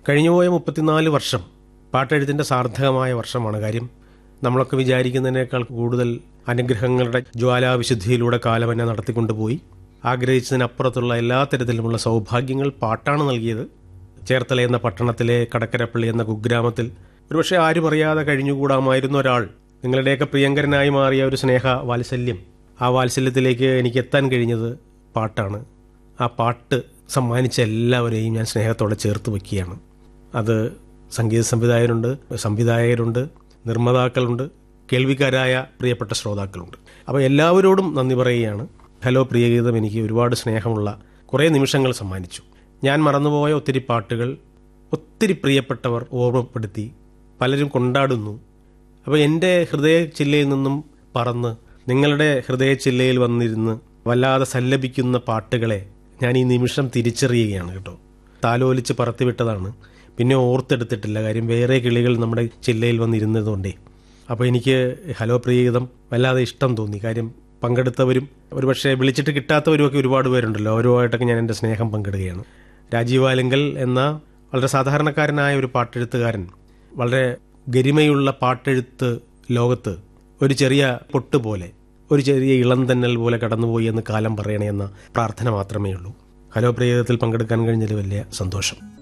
കഴിഞ്ഞുപോയ മുപ്പത്തിനാല് വർഷം പാട്ടെഴുത്തിൻ്റെ സാർത്ഥകമായ വർഷമാണ് കാര്യം നമ്മളൊക്കെ വിചാരിക്കുന്നതിനേക്കാൾ കൂടുതൽ അനുഗ്രഹങ്ങളുടെ ജ്വാലാവിശുദ്ധിയിലൂടെ കാലം എന്നെ നടത്തിക്കൊണ്ടുപോയി ആഗ്രഹിച്ചതിനപ്പുറത്തുള്ള എല്ലാ തരത്തിലുമുള്ള സൗഭാഗ്യങ്ങൾ പാട്ടാണ് നൽകിയത് ചേർത്തല എന്ന പട്ടണത്തിലെ കടക്കരപ്പള്ളി എന്ന കുഗ്രാമത്തിൽ ഒരുപക്ഷെ ആരും അറിയാതെ കഴിഞ്ഞുകൂടാമായിരുന്ന ഒരാൾ നിങ്ങളുടെയൊക്കെ പ്രിയങ്കരനായി മാറിയ ഒരു സ്നേഹ വാത്സല്യം ആ വാത്സല്യത്തിലേക്ക് എനിക്ക് എത്താൻ കഴിഞ്ഞത് പാട്ടാണ് ആ പാട്ട് സമ്മാനിച്ച എല്ലാവരെയും ഞാൻ സ്നേഹത്തോടെ ചേർത്ത് വയ്ക്കുകയാണ് അത് സംഗീത സംവിധായകരുണ്ട് സംവിധായകരുണ്ട് നിർമ്മാതാക്കളുണ്ട് കേൾവിക്കാരായ പ്രിയപ്പെട്ട ശ്രോതാക്കളുണ്ട് അപ്പോൾ എല്ലാവരോടും നന്ദി പറയുകയാണ് ഹലോ പ്രിയഗീതം എനിക്ക് ഒരുപാട് സ്നേഹമുള്ള കുറേ നിമിഷങ്ങൾ സമ്മാനിച്ചു ഞാൻ മറന്നുപോയ ഒത്തിരി പാട്ടുകൾ ഒത്തിരി പ്രിയപ്പെട്ടവർ ഓർമ്മപ്പെടുത്തി പലരും കൊണ്ടാടുന്നു അപ്പോൾ എൻ്റെ ഹൃദയ ചില്ലയിൽ നിന്നും പറന്ന് നിങ്ങളുടെ ഹൃദയ ചില്ലയിൽ വന്നിരുന്ന് വല്ലാതെ സല്ലപിക്കുന്ന പാട്ടുകളെ ഞാൻ ഈ നിമിഷം തിരിച്ചറിയുകയാണ് കേട്ടോ താലോലിച്ച് പറത്തിവിട്ടതാണ് പിന്നെ ഓർത്തെടുത്തിട്ടില്ല കാര്യം വേറെ കിളികൾ നമ്മുടെ ചില്ലയിൽ വന്നിരുന്നതുകൊണ്ടേ അപ്പോൾ എനിക്ക് ഹലോ പ്രിയഗീതം വല്ലാതെ ഇഷ്ടം തോന്നി കാര്യം പങ്കെടുത്തവരും ഒരുപക്ഷെ വിളിച്ചിട്ട് കിട്ടാത്തവരും ഒക്കെ ഒരുപാട് പേരുണ്ടല്ലോ അവരുമായിട്ടൊക്കെ ഞാൻ എൻ്റെ സ്നേഹം പങ്കിടുകയാണ് രാജീവ് ആലങ്കൽ എന്ന വളരെ സാധാരണക്കാരനായ ഒരു പാട്ടെഴുത്തുകാരൻ വളരെ ഗരിമയുള്ള പാട്ടെഴുത്ത് ലോകത്ത് ഒരു ചെറിയ പൊട്ട് പോലെ ഒരു ചെറിയ ഇളം തന്നൽ പോലെ കടന്നുപോയി എന്ന് കാലം പറയണേ എന്ന പ്രാർത്ഥന മാത്രമേ ഉള്ളൂ ഹലോ പ്രിയതത്തിൽ പങ്കെടുക്കാൻ കഴിഞ്ഞതിൽ വലിയ സന്തോഷം